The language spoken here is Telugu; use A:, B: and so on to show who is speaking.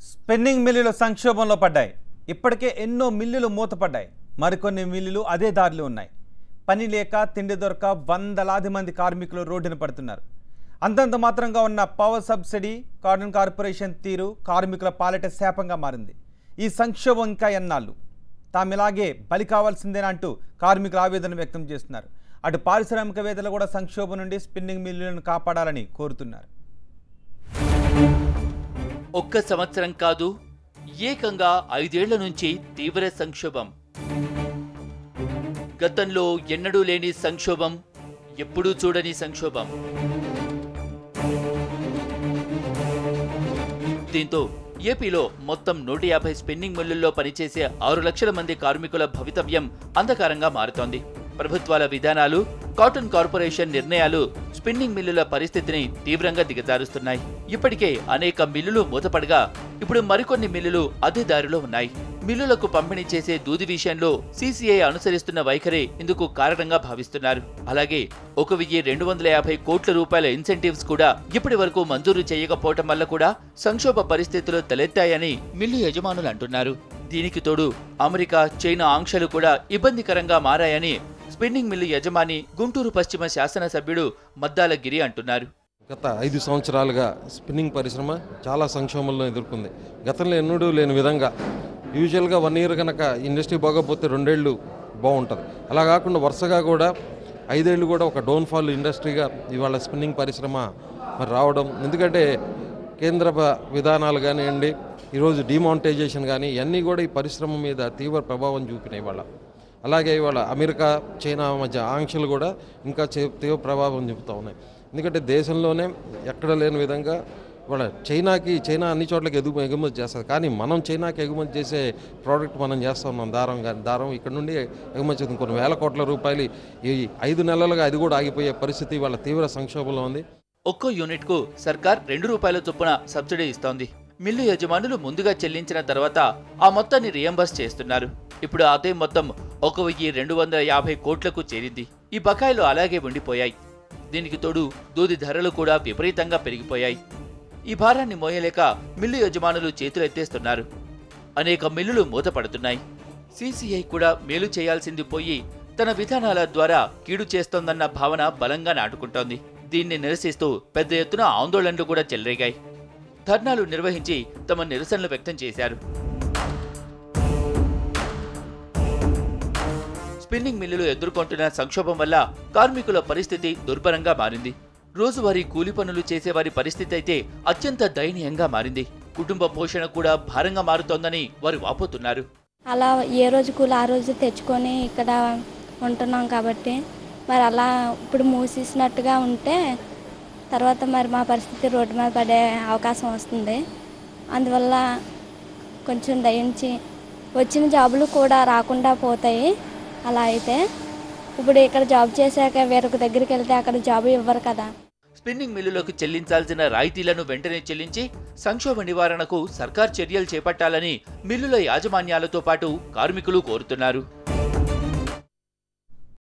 A: స్పిన్నింగ్ మిల్లులు సంక్షోభంలో పడ్డాయి ఇప్పటికే ఎన్నో మిల్లులు మూతపడ్డాయి మరికొన్ని మిల్లులు అదే దారిలో ఉన్నాయి పని లేక తిండి దొరక వందలాది మంది కార్మికులు రోడ్డున పడుతున్నారు అంతంత మాత్రంగా ఉన్న పవర్ సబ్సిడీ కాటన్ కార్పొరేషన్ తీరు కార్మికుల పాలిట శాపంగా మారింది ఈ సంక్షోభం ఇంకా ఎన్నాళ్ళు తామిలాగే బలి కావాల్సిందేనా అంటూ కార్మికులు ఆవేదన వ్యక్తం చేస్తున్నారు అటు పారిశ్రామికవేత్తలు కూడా సంక్షోభం నుండి స్పిన్నింగ్ మిల్లులను కాపాడాలని కోరుతున్నారు
B: ఒక్క సంవత్సరం కాదు ఏకంగా ఐదేళ్ల నుంచి తీవ్ర సంక్షోభం గతంలో ఎన్నడూ లేని సంక్షోభం ఎప్పుడూ చూడని సంక్షోభం దీంతో ఏపీలో మొత్తం నూట యాభై స్పిన్నింగ్ మిల్లుల్లో పనిచేసే ఆరు లక్షల మంది కార్మికుల భవితవ్యం అంధకారంగా మారుతోంది ప్రభుత్వాల విధానాలు కాటన్ కార్పొరేషన్ నిర్ణయాలు స్పిన్నింగ్ మిల్లుల పరిస్థితిని తీవ్రంగా దిగజారుస్తున్నాయి ఇప్పటికే అనేక మిల్లులు మూతపడగా ఇప్పుడు మరికొన్ని మిల్లులు అదే దారిలో ఉన్నాయి మిల్లులకు పంపిణీ చేసే దూది విషయంలో సీసీఐ అనుసరిస్తున్న వైఖరి ఇందుకు కారణంగా భావిస్తున్నారు అలాగే ఒక వెయ్యి రెండు వందల యాభై కోట్ల రూపాయల ఇన్సెంటివ్స్ కూడా ఇప్పటి వరకు మంజూరు చేయకపోవటం వల్ల కూడా సంక్షోభ పరిస్థితులు తలెత్తాయని మిల్లు యజమానులు అంటున్నారు దీనికి తోడు అమెరికా చైనా ఆంక్షలు కూడా ఇబ్బందికరంగా మారాయని స్పిన్నింగ్ మిల్లు యజమాని గుంటూరు పశ్చిమ శాసనసభ్యుడు మద్దాల గిరి అంటున్నారు
C: గత ఐదు సంవత్సరాలుగా స్పిన్నింగ్ పరిశ్రమ చాలా సంక్షోభంలో ఎదుర్కొంది గతంలో ఎన్నడూ లేని విధంగా యూజువల్గా వన్ ఇయర్ కనుక ఇండస్ట్రీ బాగోపోతే రెండేళ్ళు బాగుంటుంది అలా కాకుండా వరుసగా కూడా ఐదేళ్ళు కూడా ఒక డౌన్ఫాల్ ఇండస్ట్రీగా ఇవాళ స్పిన్నింగ్ పరిశ్రమ మరి రావడం ఎందుకంటే కేంద్ర ప- విధానాలు కానివ్వండి ఈరోజు డిమానిటైజేషన్ కానీ ఇవన్నీ కూడా ఈ పరిశ్రమ మీద తీవ్ర ప్రభావం చూపినాయి ఇవాళ అలాగే ఇవాళ అమెరికా చైనా మధ్య ఆంక్షలు కూడా ఇంకా చే- తీవ్ర ప్రభావం చూపుతూ ఉన్నాయి ఎందుకంటే దేశంలోనే ఎక్కడ లేని విధంగా ఇవాళ చైనాకి చైనా అన్ని చోట్లకి ఎదుగు ఎగుమతి చేస్తుంది కానీ మనం చైనాకి ఎగుమతి చేసే ప్రోడక్ట్ మనం చేస్తూ ఉన్నాం దారం కానీ దారం ఇక్కడ నుండి ఎగుమతి చేస్తుంది కొన్ని వేల కోట్ల రూపాయలు ఈ ఐదు నెలలుగా అది కూడా ఆగిపోయే పరిస్థితి వాళ్ళ తీవ్ర సంక్షోభంలో ఉంది
B: ఒక్కో యూనిట్ కు సర్కార్ రెండు రూపాయల చొప్పున సబ్సిడీ ఇస్తోంది మిల్లు యజమానులు ముందుగా చెల్లించిన తర్వాత ఆ మొత్తాన్ని రియంబర్స్ చేస్తున్నారు ఇప్పుడు అదే మొత్తం ఒక వెయ్యి రెండు వందల యాభై కోట్లకు చేరింది ఈ బకాయిలు అలాగే ఉండిపోయాయి దీనికి తోడు దూది ధరలు కూడా విపరీతంగా పెరిగిపోయాయి ఈ భారాన్ని మోయలేక మిల్లు యజమానులు చేతులెత్తేస్తున్నారు అనేక మిల్లులు మూతపడుతున్నాయి సీసీఐ కూడా మేలు చేయాల్సింది పోయి తన విధానాల ద్వారా కీడు చేస్తోందన్న భావన బలంగా నాటుకుంటోంది దీన్ని నిరసిస్తూ పెద్ద ఎత్తున ఆందోళనలు కూడా చెలరేగాయి ధర్నాలు నిర్వహించి తమ నిరసనలు వ్యక్తం చేశారు స్పిన్నింగ్ మిల్లులు ఎదుర్కొంటున్న సంక్షోభం వల్ల కార్మికుల పరిస్థితి దుర్భరంగా మారింది రోజువారీ కూలి పనులు చేసేవారి పరిస్థితి అయితే అత్యంత దయనీయంగా మారింది కుటుంబ పోషణ కూడా భారంగా మారుతోందని వారు వాపోతున్నారు
D: అలా ఏ రోజు కూలి ఆ రోజు తెచ్చుకొని ఇక్కడ ఉంటున్నాం కాబట్టి మరి అలా ఇప్పుడు మూసేసినట్టుగా ఉంటే తర్వాత మరి మా పరిస్థితి రోడ్డు మీద పడే అవకాశం వస్తుంది అందువల్ల కొంచెం దయించి వచ్చిన జాబులు కూడా రాకుండా పోతాయి అలా అయితే ఇప్పుడు ఇక్కడ జాబ్ చేశాక వేరొక దగ్గరికి వెళ్తే అక్కడ జాబ్ ఇవ్వరు కదా
B: స్పిన్నింగ్ మిల్లులకు చెల్లించాల్సిన రాయితీలను వెంటనే చెల్లించి సంక్షోభ నివారణకు సర్కార్ చర్యలు చేపట్టాలని మిల్లుల యాజమాన్యాలతో పాటు కార్మికులు కోరుతున్నారు